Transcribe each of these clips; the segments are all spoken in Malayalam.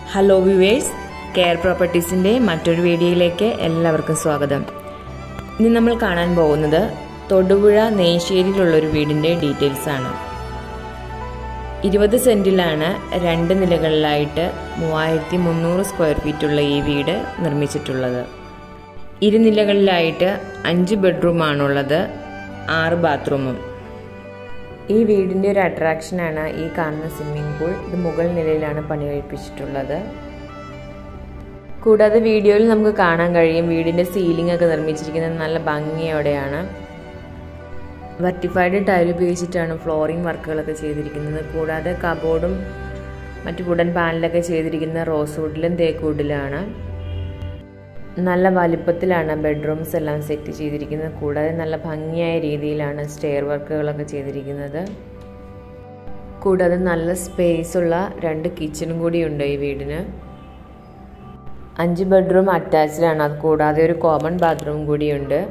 ഹലോ വിവേഴ്സ് കെയർ പ്രോപ്പർട്ടീസിൻ്റെ മറ്റൊരു വീഡിയോയിലേക്ക് എല്ലാവർക്കും സ്വാഗതം ഇന്ന് നമ്മൾ കാണാൻ പോകുന്നത് തൊടുപുഴ നെയ്ശ്ശേരിയിലുള്ളൊരു വീടിൻ്റെ ഡീറ്റെയിൽസ് ആണ് ഇരുപത് സെൻറ്റിലാണ് രണ്ട് നിലകളിലായിട്ട് മൂവായിരത്തി മുന്നൂറ് സ്ക്വയർ ഫീറ്റുള്ള ഈ വീട് നിർമ്മിച്ചിട്ടുള്ളത് ഇരുനിലകളിലായിട്ട് അഞ്ച് ബെഡ്റൂമാണുള്ളത് ആറ് ബാത്റൂമും ഈ വീടിൻ്റെ ഒരു അട്രാക്ഷനാണ് ഈ കാണുന്ന സ്വിമ്മിംഗ് പൂൾ ഇത് മുകൾ നിലയിലാണ് പണി കഴിപ്പിച്ചിട്ടുള്ളത് കൂടാതെ വീഡിയോയിൽ നമുക്ക് കാണാൻ കഴിയും വീടിൻ്റെ സീലിംഗ് ഒക്കെ നിർമ്മിച്ചിരിക്കുന്നത് നല്ല ഭംഗിയോടെയാണ് വർട്ടിഫൈഡ് ടൈൽ ഉപയോഗിച്ചിട്ടാണ് ഫ്ലോറിംഗ് വർക്കുകളൊക്കെ ചെയ്തിരിക്കുന്നത് കൂടാതെ കബോർഡും മറ്റു വുഡൻ പാനലൊക്കെ ചെയ്തിരിക്കുന്ന റോസ് വുഡിലും തേക്ക് വുഡിലാണ് നല്ല വലിപ്പത്തിലാണ് ബെഡ്റൂംസ് എല്ലാം സെറ്റ് ചെയ്തിരിക്കുന്നത് കൂടാതെ നല്ല ഭംഗിയായ രീതിയിലാണ് സ്റ്റെയർ വർക്കുകളൊക്കെ ചെയ്തിരിക്കുന്നത് കൂടാതെ നല്ല സ്പേസ് ഉള്ള രണ്ട് കിച്ചണും കൂടിയുണ്ട് ഈ വീടിന് അഞ്ച് ബെഡ്റൂം അറ്റാച്ച്ഡാണ് അത് കൂടാതെ ഒരു കോമൺ ബാത്റൂം കൂടിയുണ്ട്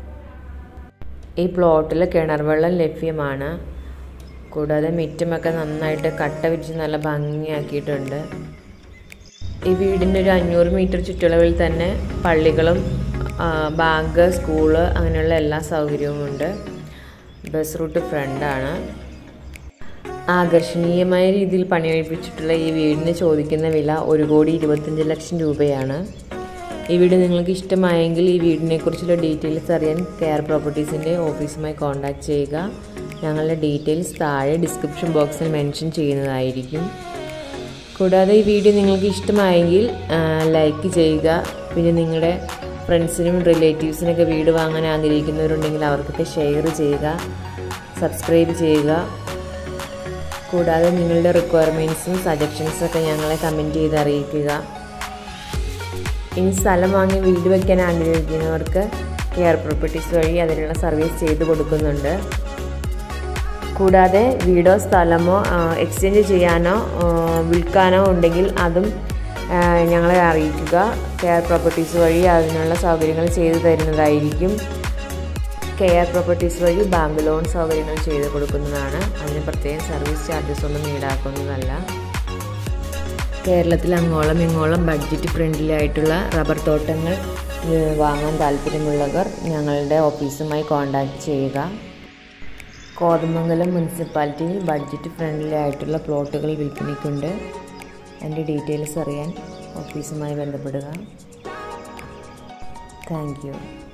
ഈ പ്ലോട്ടിൽ കിണർ വെള്ളം ലഭ്യമാണ് കൂടാതെ മിറ്റമൊക്കെ നന്നായിട്ട് കട്ട വിരിച്ച് നല്ല ഭംഗിയാക്കിയിട്ടുണ്ട് ഈ വീടിൻ്റെ ഒരു അഞ്ഞൂറ് മീറ്റർ ചുറ്റളവിൽ തന്നെ പള്ളികളും ബാങ്ക് സ്കൂള് അങ്ങനെയുള്ള എല്ലാ സൗകര്യവുമുണ്ട് ബസ് റൂട്ട് ഫ്രണ്ടാണ് ആകർഷണീയമായ രീതിയിൽ പണി കഴിപ്പിച്ചിട്ടുള്ള ഈ വീടിന് ചോദിക്കുന്ന വില ഒരു കോടി ഇരുപത്തഞ്ച് ലക്ഷം രൂപയാണ് ഈ വീട് നിങ്ങൾക്ക് ഇഷ്ടമായെങ്കിൽ ഈ വീടിനെക്കുറിച്ചുള്ള ഡീറ്റെയിൽസ് അറിയാൻ കെയർ പ്രോപ്പർട്ടീസിൻ്റെ ഓഫീസുമായി കോൺടാക്റ്റ് ചെയ്യുക ഞങ്ങളുടെ ഡീറ്റെയിൽസ് താഴെ ഡിസ്ക്രിപ്ഷൻ ബോക്സിൽ മെൻഷൻ ചെയ്യുന്നതായിരിക്കും കൂടാതെ ഈ വീഡിയോ നിങ്ങൾക്ക് ഇഷ്ടമായെങ്കിൽ ലൈക്ക് ചെയ്യുക പിന്നെ നിങ്ങളുടെ ഫ്രണ്ട്സിനും റിലേറ്റീവ്സിനൊക്കെ വീട് വാങ്ങാൻ ആഗ്രഹിക്കുന്നവരുണ്ടെങ്കിൽ അവർക്കൊക്കെ ഷെയർ ചെയ്യുക സബ്സ്ക്രൈബ് ചെയ്യുക കൂടാതെ നിങ്ങളുടെ റിക്വയർമെൻറ്റ്സും സജഷൻസും ഒക്കെ ഞങ്ങളെ കമൻറ്റ് ചെയ്ത് അറിയിക്കുക ഇനി സ്ഥലം വാങ്ങി വീട് വയ്ക്കാൻ ആഗ്രഹിക്കുന്നവർക്ക് കെയർ പ്രോപ്പർട്ടീസ് വഴി അതിനുള്ള സർവീസ് ചെയ്തു കൊടുക്കുന്നുണ്ട് കൂടാതെ വീടോ സ്ഥലമോ എക്സ്ചേഞ്ച് ചെയ്യാനോ വിൽക്കാനോ ഉണ്ടെങ്കിൽ അതും ഞങ്ങളെ അറിയിക്കുക കെയർ പ്രോപ്പർട്ടീസ് വഴി അതിനുള്ള സൗകര്യങ്ങൾ ചെയ്തു തരുന്നതായിരിക്കും കെയർ പ്രോപ്പർട്ടീസ് വഴി ബാങ്ക് ലോൺ സൗകര്യങ്ങൾ ചെയ്തു കൊടുക്കുന്നതാണ് അതിന് പ്രത്യേകം സർവീസ് ചാർജസ് ഒന്നും ഈടാക്കുന്നതല്ല കേരളത്തിൽ അങ്ങോളം ഇങ്ങോളം ബഡ്ജറ്റ് ഫ്രണ്ട്ലി ആയിട്ടുള്ള റബ്ബർ തോട്ടങ്ങൾ വാങ്ങാൻ താല്പര്യമുള്ളവർ ഞങ്ങളുടെ ഓഫീസുമായി കോൺടാക്റ്റ് ചെയ്യുക കോതമംഗലം മുനിസിപ്പാലിറ്റിയിൽ ബഡ്ജറ്റ് ഫ്രണ്ട്ലി ആയിട്ടുള്ള പ്ലോട്ടുകൾ വിൽപ്പനയ്ക്കുണ്ട് അതിൻ്റെ ഡീറ്റെയിൽസ് അറിയാൻ ഓഫീസുമായി ബന്ധപ്പെടുക താങ്ക് യു